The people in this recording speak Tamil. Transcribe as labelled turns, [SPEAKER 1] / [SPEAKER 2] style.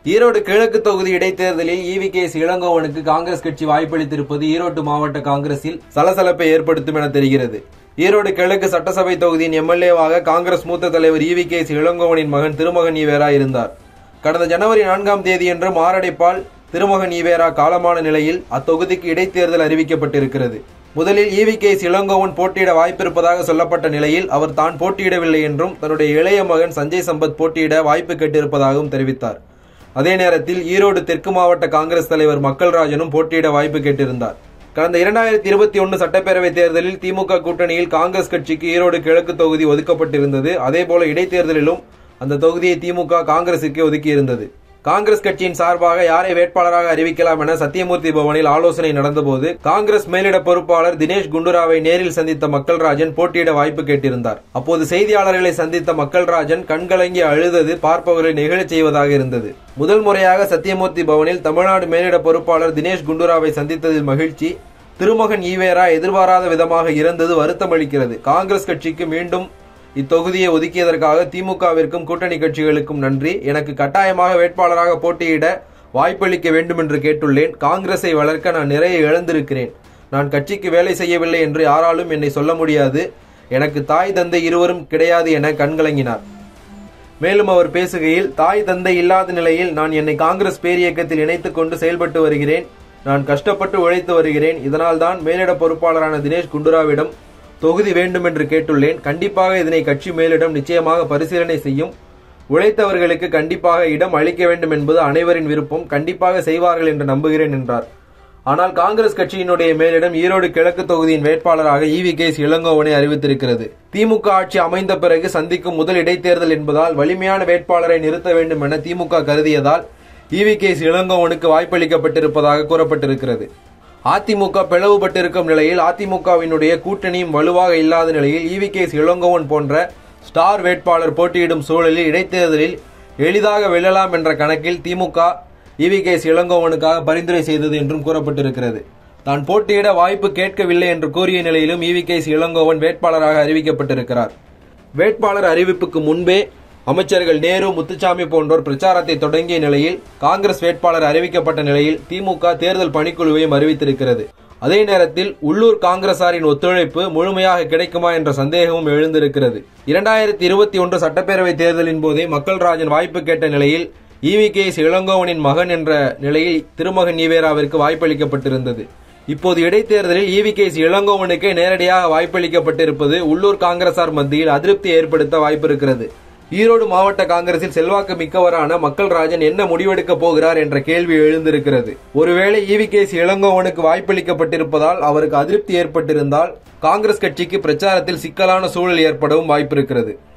[SPEAKER 1] ஈரோடு கிழக்கு தொகுதி இடைத்தேர்தலில் ஈவி கே இளங்கோவனுக்கு காங்கிரஸ் கட்சி வாய்ப்பளித்திருப்பது ஈரோடு மாவட்ட காங்கிரஸில் சலசலப்பை ஏற்படுத்தும் என தெரிகிறது ஈரோடு கிழக்கு சட்டசபை தொகுதியின் எம்எல்ஏவாக காங்கிரஸ் மூத்த தலைவர் ஈவி கே இளங்கோவனின் மகன் திருமகன் ஈவேரா இருந்தார் கடந்த ஜனவரி நான்காம் தேதியன்று மாரடைப்பால் திருமகன் ஈவேரா காலமான நிலையில் அத்தொகுதிக்கு இடைத்தேர்தல் அறிவிக்கப்பட்டிருக்கிறது முதலில் ஈவி கே இளங்கோவன் போட்டியிட வாய்ப்பிருப்பதாக சொல்லப்பட்ட நிலையில் அவர் தான் போட்டியிடவில்லை என்றும் தன்னுடைய இளைய மகன் சஞ்சய் சம்பத் போட்டியிட வாய்ப்பு கேட்டிருப்பதாகவும் தெரிவித்தார் அதே நேரத்தில் ஈரோடு தெற்கு மாவட்ட காங்கிரஸ் தலைவர் மக்கள்ராஜனும் போட்டியிட வாய்ப்பு கேட்டிருந்தார் கடந்த இரண்டாயிரத்தி இருபத்தி ஒன்று சட்டப்பேரவை தேர்தலில் திமுக கூட்டணியில் காங்கிரஸ் கட்சிக்கு ஈரோடு கிழக்கு தொகுதி ஒதுக்கப்பட்டிருந்தது அதேபோல இடைத்தேர்தலிலும் அந்த தொகுதியை திமுக காங்கிரசுக்கு ஒதுக்கியிருந்தது காங்கிரஸ் கட்சியின் சார்பாக யாரை வேட்பாளராக அறிவிக்கலாம் என சத்தியமூர்த்தி பவனில் ஆலோசனை நடந்தபோது காங்கிரஸ் மேலிட பொறுப்பாளர் தினேஷ் குண்டுராவை நேரில் சந்தித்த மக்கள்ராஜன் போட்டியிட வாய்ப்பு கேட்டிருந்தார் அப்போது செய்தியாளர்களை சந்தித்த மக்கள்ராஜன் கண்கலங்கி அழுதது பார்ப்பவர்களை நெகிழச் செய்வதாக இருந்தது முதல் முறையாக சத்தியமூர்த்தி பவனில் தமிழ்நாடு மேலிட பொறுப்பாளர் தினேஷ் குண்டுராவை சந்தித்ததில் மகிழ்ச்சி திருமகன் ஈவேரா எதிர்பாராத விதமாக இறந்தது வருத்தமளிக்கிறது காங்கிரஸ் கட்சிக்கு மீண்டும் இத்தொகுதியை ஒதுக்கியதற்காக திமுகவிற்கும் கூட்டணி கட்சிகளுக்கும் நன்றி எனக்கு கட்டாயமாக வேட்பாளராக போட்டியிட வாய்ப்பளிக்க வேண்டும் என்று கேட்டுள்ளேன் காங்கிரஸை வளர்க்க நான் நிறைய இழந்திருக்கிறேன் நான் கட்சிக்கு வேலை செய்யவில்லை என்று யாராலும் என்னை சொல்ல முடியாது எனக்கு தாய் தந்தை இருவரும் கிடையாது என கண்கலங்கினார் மேலும் அவர் பேசுகையில் தாய் தந்தை இல்லாத நிலையில் நான் என்னை காங்கிரஸ் பேரியக்கத்தில் இணைத்துக் கொண்டு செயல்பட்டு வருகிறேன் நான் கஷ்டப்பட்டு உழைத்து வருகிறேன் இதனால் தான் மேலிட பொறுப்பாளரான தினேஷ் குண்டுராவிடம் தொகுதி வேண்டும் என்று கேட்டுள்ளேன் கண்டிப்பாக இதனை கட்சி மேலிடம் நிச்சயமாக பரிசீலனை செய்யும் உழைத்தவர்களுக்கு கண்டிப்பாக இடம் அளிக்க வேண்டும் என்பது அனைவரின் விருப்பம் கண்டிப்பாக செய்வார்கள் என்று நம்புகிறேன் என்றார் ஆனால் காங்கிரஸ் கட்சியினுடைய மேலிடம் ஈரோடு கிழக்கு தொகுதியின் வேட்பாளராக ஈவி கேஸ் இளங்கோவனை அறிவித்திருக்கிறது திமுக ஆட்சி அமைந்த பிறகு சந்திக்கும் முதல் இடைத்தேர்தல் என்பதால் வலிமையான வேட்பாளரை நிறுத்த வேண்டும் என திமுக கருதியதால் ஈவி கேஸ் இளங்கோவனுக்கு வாய்ப்பளிக்கப்பட்டிருப்பதாக கூறப்பட்டிருக்கிறது அதிமுக பிளவுபட்டிருக்கும் நிலையில் அதிமுகவினுடைய கூட்டணியும் வலுவாக இல்லாத நிலையில் ஈவி கேஸ் இளங்கோவன் போன்ற ஸ்டார் வேட்பாளர் போட்டியிடும் சூழலில் இடைத்தேர்தலில் எளிதாக வெல்லலாம் என்ற கணக்கில் திமுக ஈவி கேஸ் இளங்கோவனுக்காக பரிந்துரை செய்தது என்றும் கூறப்பட்டிருக்கிறது தான் போட்டியிட வாய்ப்பு கேட்கவில்லை என்று கூறிய நிலையிலும் ஈவி கேஸ் இளங்கோவன் வேட்பாளராக அறிவிக்கப்பட்டிருக்கிறார் வேட்பாளர் அறிவிப்புக்கு முன்பே அமைச்சர்கள் நேரு முத்துசாமி போன்றோர் பிரச்சாரத்தை தொடங்கிய நிலையில் காங்கிரஸ் வேட்பாளர் அறிவிக்கப்பட்ட நிலையில் திமுக தேர்தல் பணிக்குழுவையும் அறிவித்திருக்கிறது அதே நேரத்தில் உள்ளூர் காங்கிரசாரின் ஒத்துழைப்பு முழுமையாக கிடைக்குமா என்ற சந்தேகமும் எழுந்திருக்கிறது இரண்டாயிரத்தி இருபத்தி ஒன்று சட்டப்பேரவை தேர்தலின் போதே மக்கள் ராஜன் வாய்ப்பு கேட்ட நிலையில் ஈவி கே இளங்கோவனின் மகன் என்ற நிலையில் திருமகன் ஈவேராவிற்கு வாய்ப்பளிக்கப்பட்டிருந்தது இப்போது இடைத்தேர்தலில் ஈவி கே இளங்கோவனுக்கே நேரடியாக வாய்ப்பளிக்கப்பட்டிருப்பது உள்ளூர் காங்கிரசார் மத்தியில் அதிருப்தி ஏற்படுத்த வாய்ப்பிருக்கிறது ஈரோடு மாவட்ட காங்கிரஸில் செல்வாக்கு மிக்கவரான மக்கள் ராஜன் என்ன முடிவெடுக்க போகிறார் என்ற கேள்வி எழுந்திருக்கிறது ஒருவேளை ஈவி கேஸ் இளங்கோவனுக்கு வாய்ப்பளிக்கப்பட்டிருப்பதால் அவருக்கு அதிருப்தி ஏற்பட்டிருந்தால் காங்கிரஸ் கட்சிக்கு பிரச்சாரத்தில் சிக்கலான சூழல் ஏற்படவும் வாய்ப்பிருக்கிறது